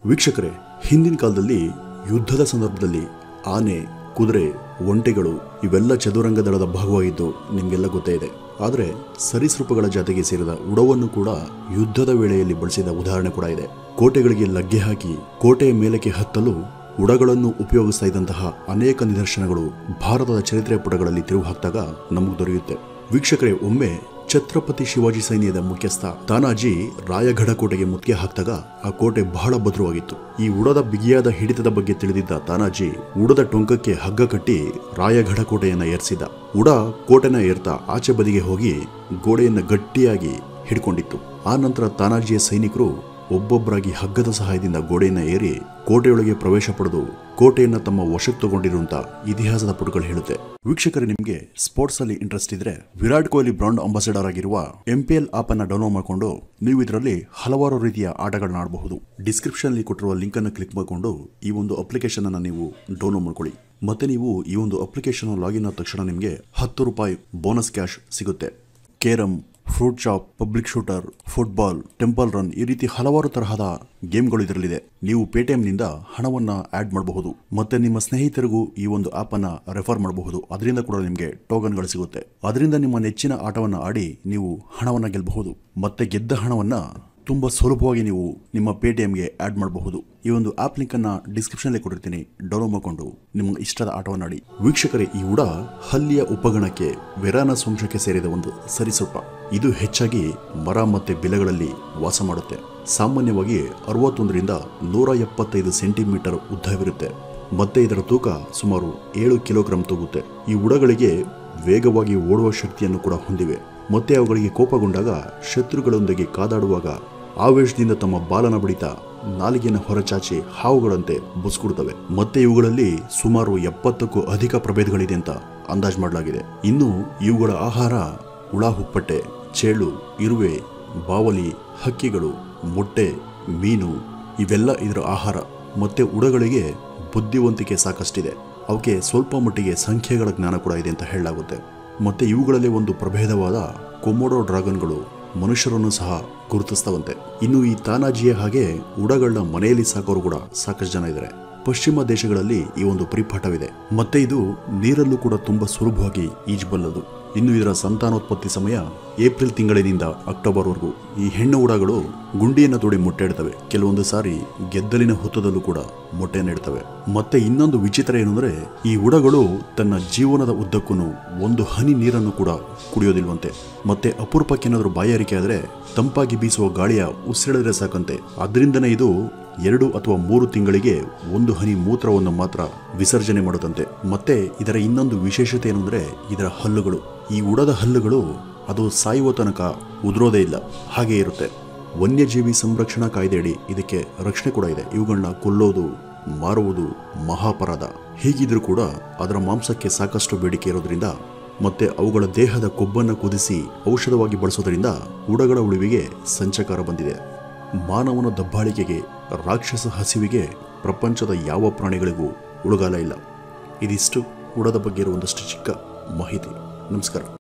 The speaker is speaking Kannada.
ವೀಕ್ಷಕರೇ ಹಿಂದಿನ ಕಾಲದಲ್ಲಿ ಯುದ್ಧದ ಸಂದರ್ಭದಲ್ಲಿ ಆನೆ ಕುದುರೆ ಒಂಟೆಗಳು ಇವೆಲ್ಲ ಚದುರಂಗ ದಳದ ಭಾಗವಾಗಿದ್ದು ನಿಮಗೆಲ್ಲ ಗೊತ್ತೇ ಇದೆ ಆದರೆ ಸರೀಸೃಪಗಳ ಜಾತಿಗೆ ಸೇರಿದ ಉಡವನ್ನು ಕೂಡ ಯುದ್ಧದ ವೇಳೆಯಲ್ಲಿ ಬಳಸಿದ ಉದಾಹರಣೆ ಕೂಡ ಇದೆ ಕೋಟೆಗಳಿಗೆ ಲಗ್ಗೆ ಹಾಕಿ ಕೋಟೆಯ ಮೇಲಕ್ಕೆ ಹತ್ತಲು ಉಡಗಳನ್ನು ಉಪಯೋಗಿಸ್ತಾ ಇದ್ದಂತಹ ಅನೇಕ ನಿದರ್ಶನಗಳು ಭಾರತದ ಚರಿತ್ರೆ ಪುಟಗಳಲ್ಲಿ ತಿರುವು ಹಾಕಿದಾಗ ನಮಗೆ ದೊರೆಯುತ್ತೆ ವೀಕ್ಷಕರೇ ಒಮ್ಮೆ ಛತ್ರಪತಿ ಶಿವಾಜಿ ಸೈನ್ಯದ ಮುಖ್ಯಸ್ಥ ತಾನಾಜಿ ರಾಯಗಢ ಕೋಟೆಗೆ ಮುತ್ತಿಗೆ ಹಾಕಿದಾಗ ಆ ಕೋಟೆ ಬಹಳ ಭದ್ರವಾಗಿತ್ತು ಈ ಉಡದ ಬಿಗಿಯಾದ ಹಿಡಿತದ ಬಗ್ಗೆ ತಿಳಿದಿದ್ದ ತಾನಾಜಿ ಉಡದ ಟೊಂಕಕ್ಕೆ ಹಗ್ಗ ಕಟ್ಟಿ ರಾಯಗಢ ಕೋಟೆಯನ್ನ ಏರಿಸಿದ ಉಡ ಕೋಟೆನ ಏರ್ತಾ ಆಚೆ ಬದಿಗೆ ಹೋಗಿ ಗೋಡೆಯನ್ನ ಗಟ್ಟಿಯಾಗಿ ಹಿಡ್ಕೊಂಡಿತ್ತು ಆ ನಂತರ ತಾನಾಜಿಯ ಸೈನಿಕರು ಒಬ್ಬೊಬ್ಬರಾಗಿ ಹಗ್ಗದ ಸಹಾಯದಿಂದ ಗೋಡೆಯನ್ನ ಏರಿ ಕೋಟೆಯೊಳಗೆ ಪ್ರವೇಶ ಪಡೆದು ಕೋಟೆಯನ್ನ ತಮ್ಮ ವಶಕ್ಕೆ ತಗೊಂಡಿರುವಂತ ಇತಿಹಾಸದ ಪುಟಗಳು ಹೇಳುತ್ತೆ ವೀಕ್ಷಕರೇ ನಿಮಗೆ ಸ್ಪೋರ್ಟ್ಸ್ ಅಲ್ಲಿ ಇಂಟ್ರೆಸ್ಟ್ ಇದ್ರೆ ವಿರಾಟ್ ಕೊಹ್ಲಿ ಬ್ರಾಂಡ್ ಅಂಬಾಸಿಡರ್ ಆಗಿರುವ ಎಂಪಿಎಲ್ ಆಪ್ ಅನ್ನ ಡೌನ್ಲೋಡ್ ಮಾಡಿಕೊಂಡು ನೀವು ಇದರಲ್ಲಿ ಹಲವಾರು ರೀತಿಯ ಆಟಗಳನ್ನ ಆಡಬಹುದು ಡಿಸ್ಕ್ರಿಪ್ಷನ್ ಅಲ್ಲಿ ಕೊಟ್ಟಿರುವ ಲಿಂಕ್ ಅನ್ನು ಕ್ಲಿಕ್ ಮಾಡಿಕೊಂಡು ಈ ಒಂದು ಅಪ್ಲಿಕೇಶನ್ ಅನ್ನ ನೀವು ಡೌನ್ಲೋಡ್ ಮಾಡ್ಕೊಳ್ಳಿ ಮತ್ತೆ ನೀವು ಈ ಒಂದು ಅಪ್ಲಿಕೇಶನ್ ಲಾಗಿನ್ ಆದ ತಕ್ಷಣ ನಿಮಗೆ ಹತ್ತು ರೂಪಾಯಿ ಬೋನಸ್ ಕ್ಯಾಶ್ ಸಿಗುತ್ತೆ carrom fruit shop public shooter football temple run ಈ ರೀತಿ ಹಲವಾರು ತರಹದ ಗೇಮ್ಗಳು ಇದರಲ್ಲಿದೆ ನೀವು ಪೇಟಿಎಂನಿಂದ ಹಣವನ್ನ ಆಡ್ ಮಾಡಬಹುದು ಮತ್ತೆ ನಿಮ್ಮ ಸ್ನೇಹಿತರಿಗೂ ಈ ಒಂದು ಆಪ್ ಅನ್ನ ರೆಫರ್ ಮಾಡಬಹುದು ಅದರಿಂದ ಕೂಡ ನಿಮಗೆ ಟೋಕನ್ಗಳು ಸಿಗುತ್ತೆ ಅದರಿಂದ ನಿಮ್ಮ ನೆಚ್ಚಿನ ಆಟವನ್ನ ಆಡಿ ನೀವು ಹಣವನ್ನ ಗೆಲ್ಲಬಹುದು ಮತ್ತೆ ಗೆದ್ದ ಹಣವನ್ನ ತುಂಬಾ ಸುಲಭವಾಗಿ ನೀವು ನಿಮ್ಮ ಪೇಟಿಎಂಗೆ ಆಡ್ ಮಾಡಬಹುದು ಈ ಒಂದು ಆಪ್ ಲಿಂಕ್ ಅನ್ನ ಡಿಸ್ಕ್ರಿಪ್ಷನ್ ಅಲ್ಲಿ ಕೊಟ್ಟಿರ್ತೀನಿ ಡೌನ್ಲೋಡ್ ಮಾಡಿಕೊಂಡು ನಿಮ್ಮ ಇಷ್ಟದ ಆಟವನ್ನ ಆಡಿ ವೀಕ್ಷಕರೇ ಈ ಉಡ ಹಲ್ಲಿಯ ಉಪಗಣಕ್ಕೆ ವೆರಾನಸ್ ವಂಶಕ್ಕೆ ಸೇರಿದ ಒಂದು ಸರಿಸೃಪ ಇದು ಹೆಚ್ಚಾಗಿ ಮರ ಮತ್ತೆ ಬಿಲಗಳಲ್ಲಿ ವಾಸ ಮಾಡುತ್ತೆ ಸಾಮಾನ್ಯವಾಗಿ ಅರವತ್ತೊಂದರಿಂದ ನೂರ ಎಪ್ಪತ್ತೈದು ಸೆಂಟಿಮೀಟರ್ ಉದ್ದವಿರುತ್ತೆ ಮತ್ತೆ ಇದರ ತೂಕ ಸುಮಾರು ಏಳು ಕಿಲೋಗ್ರಾಂ ತೂಗುತ್ತೆ ಈ ಉಡಗಳಿಗೆ ವೇಗವಾಗಿ ಓಡುವ ಶಕ್ತಿಯನ್ನು ಕೂಡ ಹೊಂದಿವೆ ಮತ್ತೆ ಅವುಗಳಿಗೆ ಕೋಪಗೊಂಡಾಗ ಶತ್ರುಗಳೊಂದಿಗೆ ಕಾದಾಡುವಾಗ ಆವೇಶದಿಂದ ತಮ್ಮ ಬಾಲನ ಬಡಿತ ನಾಲಿಗೆಯನ್ನು ಹೊರಚಾಚಿ ಹಾವುಗಳಂತೆ ಬುಸ್ಕುಡ್ತವೆ ಮತ್ತೆ ಇವುಗಳಲ್ಲಿ ಸುಮಾರು ಎಪ್ಪತ್ತಕ್ಕೂ ಅಧಿಕ ಪ್ರಭೇದಗಳಿದೆ ಅಂತ ಅಂದಾಜು ಮಾಡಲಾಗಿದೆ ಇನ್ನು ಇವುಗಳ ಆಹಾರ ಹುಳ ಹುಪ್ಪಟ್ಟೆ ಚೇಳು ಇರುವೆ ಬಾವಲಿ ಹಕ್ಕಿಗಳು ಮೊಟ್ಟೆ ಮೀನು ಇವೆಲ್ಲ ಇದರ ಆಹಾರ ಮತ್ತೆ ಉಡಗಳಿಗೆ ಬುದ್ಧಿವಂತಿಕೆ ಸಾಕಷ್ಟಿದೆ ಅವಕ್ಕೆ ಸ್ವಲ್ಪ ಮಟ್ಟಿಗೆ ಸಂಖ್ಯೆಗಳ ಜ್ಞಾನ ಕೂಡ ಇದೆ ಅಂತ ಹೇಳಲಾಗುತ್ತೆ ಮತ್ತೆ ಇವುಗಳಲ್ಲಿ ಒಂದು ಪ್ರಭೇದವಾದ ಕೊಮೋಡೋ ಡ್ರಾಗನ್ಗಳು ಮನುಷ್ಯರನ್ನು ಸಹ ಗುರುತಿಸ್ತವಂತೆ ಇನ್ನು ಈ ತಾನಾಜಿಯ ಹಾಗೆ ಉಡಗಳನ್ನ ಮನೆಯಲ್ಲಿ ಸಾಕೋರು ಕೂಡ ಸಾಕಷ್ಟು ಜನ ಇದ್ದಾರೆ ಪಶ್ಚಿಮ ದೇಶಗಳಲ್ಲಿ ಈ ಒಂದು ಪರಿಪಾಠವಿದೆ ಮತ್ತೆ ಇದು ನೀರಲ್ಲೂ ಕೂಡ ತುಂಬಾ ಸುಲಭವಾಗಿ ಈಜಬಲ್ಲದು ಇನ್ನು ಇದರ ಸಂತಾನೋತ್ಪತ್ತಿ ಸಮಯ ಏಪ್ರಿಲ್ ತಿಂಗಳಿನಿಂದ ಅಕ್ಟೋಬರ್ವರೆಗೂ ಈ ಹೆಣ್ಣು ಉಡಗಳು ಗುಂಡಿಯನ್ನು ತೋಡಿ ಮೊಟ್ಟೆ ಇಡ್ತವೆ ಕೆಲವೊಂದು ಸಾರಿ ಗೆದ್ದಲಿನ ಹುತ್ತದಲ್ಲೂ ಕೂಡ ಮೊಟ್ಟೆಯನ್ನು ಇಡ್ತವೆ ಮತ್ತೆ ಇನ್ನೊಂದು ವಿಚಿತ್ರ ಏನಂದ್ರೆ ಈ ಉಡಗಳು ತನ್ನ ಜೀವನದ ಉದ್ದಕ್ಕೂ ಒಂದು ಹನಿ ನೀರನ್ನು ಕೂಡ ಕುಡಿಯೋದಿಲ್ವಂತೆ ಮತ್ತೆ ಅಪರೂಪಕ್ಕೇನಾದ್ರೂ ಬಾಯಾರಿಕೆ ಆದ್ರೆ ತಂಪಾಗಿ ಬೀಸುವ ಗಾಳಿಯ ಉಸಿರಿಡಿದ್ರೆ ಸಾಕಂತೆ ಅದರಿಂದನೇ ಇದು ಎರಡು ಅಥವಾ ಮೂರು ತಿಂಗಳಿಗೆ ಒಂದು ಹನಿ ಮೂತ್ರವನ್ನು ಮಾತ್ರ ವಿಸರ್ಜನೆ ಮಾಡುತ್ತಂತೆ ಮತ್ತೆ ಇದರ ಇನ್ನೊಂದು ವಿಶೇಷತೆ ಏನಂದ್ರೆ ಇದರ ಹಲ್ಲುಗಳು ಈ ಉಡದ ಹಲ್ಲುಗಳು ಅದು ಸಾಯುವ ತನಕ ಉದುರೋದೇ ಇಲ್ಲ ಹಾಗೆ ಇರುತ್ತೆ ವನ್ಯಜೀವಿ ಸಂರಕ್ಷಣಾ ಕಾಯ್ದೆಯಡಿ ಇದಕ್ಕೆ ರಕ್ಷಣೆ ಕೂಡ ಇದೆ ಇವುಗಳನ್ನ ಕೊಲ್ಲೋದು ಮಾರುವುದು ಮಹಾಪರಾಧ ಹೀಗಿದ್ರೂ ಕೂಡ ಅದರ ಮಾಂಸಕ್ಕೆ ಸಾಕಷ್ಟು ಬೇಡಿಕೆ ಇರೋದ್ರಿಂದ ಮತ್ತೆ ಅವುಗಳ ದೇಹದ ಕೊಬ್ಬನ್ನು ಕುದಿಸಿ ಔಷಧವಾಗಿ ಬಳಸೋದ್ರಿಂದ ಉಡಗಳ ಉಳಿವಿಗೆ ಸಂಚಕಾರ ಬಂದಿದೆ ಮಾನವನ ದಬ್ಬಾಳಿಕೆಗೆ ರಾಕ್ಷಸ ಹಸಿವಿಗೆ ಪ್ರಪಂಚದ ಯಾವ ಪ್ರಾಣಿಗಳಿಗೂ ಉಳುಗಾಲ ಇಲ್ಲ ಇದಿಷ್ಟು ಉಡದ ಬಗ್ಗೆ ಇರುವ ಒಂದಷ್ಟು ಚಿಕ್ಕ ಮಾಹಿತಿ ನಮಸ್ಕಾರ